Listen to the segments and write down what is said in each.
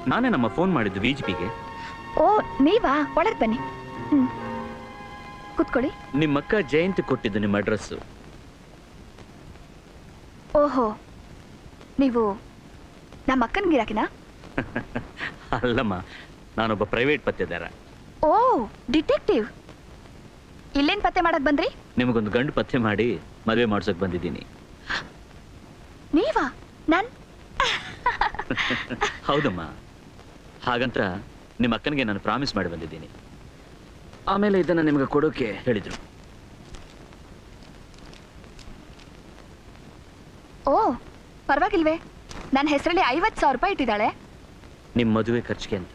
ನಾನೇ ನಮ್ಮ ಫೋನ್ ಮಾಡಿದ್ದು ವಿ ಪಿಗೆ ಓ ನೀವಾ ಒಳಗ್ ಬನ್ನಿ ಹ್ಮ್ ಕುತ್ಕೊಳ್ಳಿ ನಿಮ್ಮಕ್ಕ ಜಯಂತಿ ಕೊಟ್ಟಿದ್ದು ನಿಮ್ಮ ಅಡ್ರೆಸ್ಸು ಓಹೋ ನೀವು ನಮ್ಮ ಅಕ್ಕನ ಗಿರಾಕಿನ ಅಲ್ಲಮ್ಮ ನಾನೊಬ್ಬ ಪ್ರೈವೇಟ್ ಪತ್ತೆದಾರ ಓ ಡಿಟೆಕ್ಟಿವ್ ಇಲ್ಲೇನ್ ಪತ್ತೆ ಮಾಡಕ್ ಬಂದ್ರಿ ನಿಮಗೊಂದು ಗಂಡು ಪತ್ತೆ ಮಾಡಿ ಮದುವೆ ಮಾಡ್ಸೋಕ್ ಬಂದಿದ್ದೀನಿ ನೀವಾ ನನ್ ಹೌದಮ್ಮ ಹಾಗಂತ ನಿಮ್ಮ ಅಕ್ಕನಿಗೆ ನಾನು ಪ್ರಾಮಿಸ್ ಮಾಡಿ ಬಂದಿದ್ದೀನಿ ಆಮೇಲೆ ಇದನ್ನ ನಿಮಗೆ ಕೊಡೋಕೆ ಹೇಳಿದ್ರು ಓ ಪರವಾಗಿಲ್ವೇ ನನ್ನ ಹೆಸರಲ್ಲಿ ಐವತ್ ಸಾವಿರ ರೂಪಾಯಿ ಇಟ್ಟಿದ್ದಾಳೆ ನಿಮ್ಮ ಮದುವೆ ಖರ್ಚಿಗೆ ಅಂತ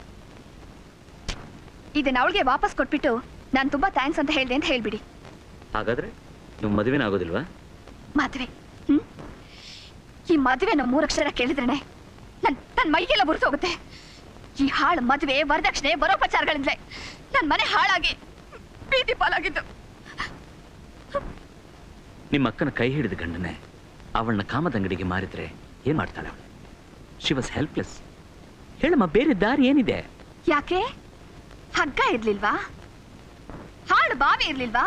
ಇದನ್ನ ಅವಳಿಗೆ ವಾಪಸ್ ಕೊಟ್ಬಿಟ್ಟು ನಾನು ತುಂಬಾ ಥ್ಯಾಂಕ್ಸ್ ಅಂತ ಹೇಳ್ದೆ ಅಂತ ಹೇಳ್ಬಿಡಿ ಹಾಗಾದ್ರೆ ನೀವು ಮದುವೆನ ಆಗೋದಿಲ್ವಾ ಮದ್ವೆ ಹ್ಮ್ ಈ ಮದುವೆ ನಮ್ಮ ಮೂರಕ್ಷರ ಕೇಳಿದ್ರೇನೆ ನನ್ ನನ್ ಮೈಗೆಲ್ಲ ಬುರ್ತು ಹೋಗುತ್ತೆ ಈ ಹಾಳು ಮದುವೆ ವರದಕ್ಷಿಣೆ ಬರೋಪಚಾರಗಳಿಂದಲೇ ನನ್ ಮನೆ ಹಾಳಾಗಿ ಬೀದಿ ಪಾಲಾಗಿದ್ದು ನಿಮ್ಮ ಅಕ್ಕನ ಕೈ ಹಿಡಿದ ಗಂಡನೆ ಅವಳನ್ನ ಕಾಮದಂಗಡಿಗೆ ಮಾರಿದ್ರೆ ಏನ್ ಮಾಡ್ತಾಳೆ ಅವಳು ಶಿ ವಾಸ್ ಹೆಲ್ಪ್ಲೆಸ್ ಹೇಳಮ್ಮ ಬೇರೆ ದಾರಿ ಏನಿದೆ ಯಾಕೆ ಹಗ್ಗ ಇರ್ಲಿಲ್ವಾ ಹಾಳು ಬಾವಿ ಇರ್ಲಿಲ್ವಾ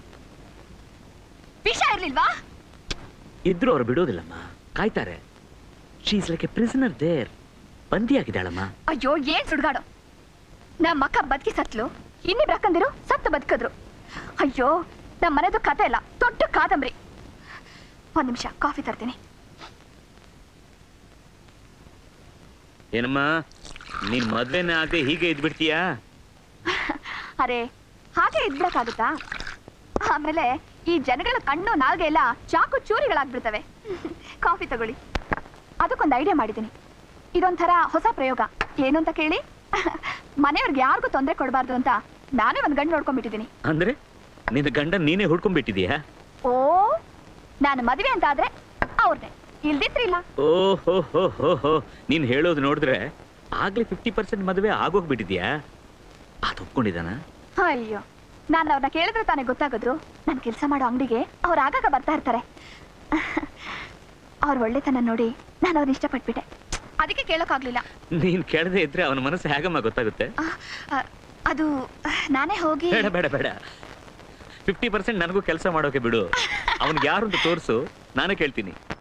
ವಿಷ ಇರ್ಲಿಲ್ವಾ ಇದ್ರೂ ಅವ್ರು ಬಿಡೋದಿಲ್ಲಮ್ಮ ಕಾಯ್ತಾರೆ she is like a prisoner there ಬಂದಿಯಾಗಿದ್ದಾಳಮ್ಮ ಅಯ್ಯೋ ಏನ್ ಸುಡ್ಗಾಡು ನಮ್ಮ ಅಕ್ಕ ಬದುಕಿ ಸತ್ಲು ಇನ್ನಿಬ್ರು ಅಕ್ಕಂದಿರು ಸತ್ತು ಬದುಕಿದ್ರು ಅಯ್ಯೋ ನಮ್ಮ ಮನೆದು ಕತೆ ಇಲ್ಲ ದೊಡ್ಡ ಕಾದಂಬರಿ ಒಂದ್ ನಿಮಿಷ ಕಾಫಿ ತರ್ತೀನಿ ಏನಮ್ಮ ನೀನ್ ಮದ್ವೆನೇ ಆಗದೆ ಹೀಗೆ ಇದ್ಬಿಡ್ತೀಯಾ ಅರೆ ಹಾಗೆ ಇದ್ಬಿಡಕ್ಕಾಗುತ್ತಾ ಆಮೇಲೆ ಈ ಜನಗಳ ಕಣ್ಣು ನಾಲ್ಗೆ ಎಲ್ಲ ಚಾಕು ಚೂರಿಗಳಾಗ್ಬಿಡ್ತವೆ ಕಾಫಿ ತಗೊಳ್ಳಿ ಅದಕ್ಕೊಂದು ಐಡಿಯಾ ಮಾಡಿದ್ದೀನಿ ಇದೊಂಥರ ಹೊಸ ಪ್ರಯೋಗ ಏನು ಅಂತ ಕೇಳಿ ಮನೆಯವ್ರಿಗೆ ಯಾರಿಗೂ ತೊಂದರೆ ಕೊಡಬಾರ್ದು ಅಂತ ನಾನೇ ಒಂದು ಗಂಡು ನೋಡ್ಕೊಂಡ್ಬಿಟ್ಟಿದ್ದೀನಿ ಅಂದ್ರೆ ನಿನ್ನ ಗಂಡ ನೀನೇ ಹುಡ್ಕೊಂಡ್ಬಿಟ್ಟಿದೀಯಾ ಓ ನಾನು ಮದುವೆ ಅಂತ ಆದ್ರೆ ಅವ್ರನ್ನೇ ಇಲ್ದಿತ್ರಿ ಇಲ್ಲ ಓ ಹೋ ಹೋ ಹೋ ಹೋ ನೀನ್ ಹೇಳೋದು ನೋಡಿದ್ರೆ ಆಗ್ಲೇ ಫಿಫ್ಟಿ ಪರ್ಸೆಂಟ್ ಮದುವೆ ಆಗೋಗ್ಬಿಟ್ಟಿದ್ಯಾ ಅದು ಒಪ್ಕೊಂಡಿದ್ದಾನ ಅಯ್ಯೋ ನಾನು ಅವ್ರನ್ನ ಕೇಳಿದ್ರೆ ತಾನೇ ಗೊತ್ತಾಗೋದ್ರು ನಾನು ಕೆಲಸ ಮಾಡೋ ಅಂಗಡಿಗೆ ಅವ್ರು ಆಗಾಗ ಬರ್ತಾ ಇರ್ತಾರೆ ಅವ್ರ ಒಳ್ಳೆತನ ನೋಡಿ ನಾನು ಅವ್ರನ್ನ ಇಷ್ಟಪಟ್ಬಿಟ್ಟೆ ಅದಕ್ಕೆ ಕೇಳೋಕ್ಕಾಗ್ಲಿಲ್ಲ ನೀನ್ ಕೇಳದೆ ಇದ್ರೆ ಅವನ ಮನಸ್ಸು ಹೇಗಮ್ಮ ಗೊತ್ತಾಗುತ್ತೆ ಆ, ಆ, ಅದು ಆ, ನಾನೇ ಹೋಗಿ ಬೇಡ ಬೇಡ ಬೇಡ ಫಿಫ್ಟಿ ಪರ್ಸೆಂಟ್ ನನಗೂ ಕೆಲಸ ಮಾಡೋಕೆ ಬಿಡು ಅವನ್ಗೆ ಯಾರು ಅಂತ ತೋರಿಸು ನಾನೇ ಕೇಳ್ತೀನಿ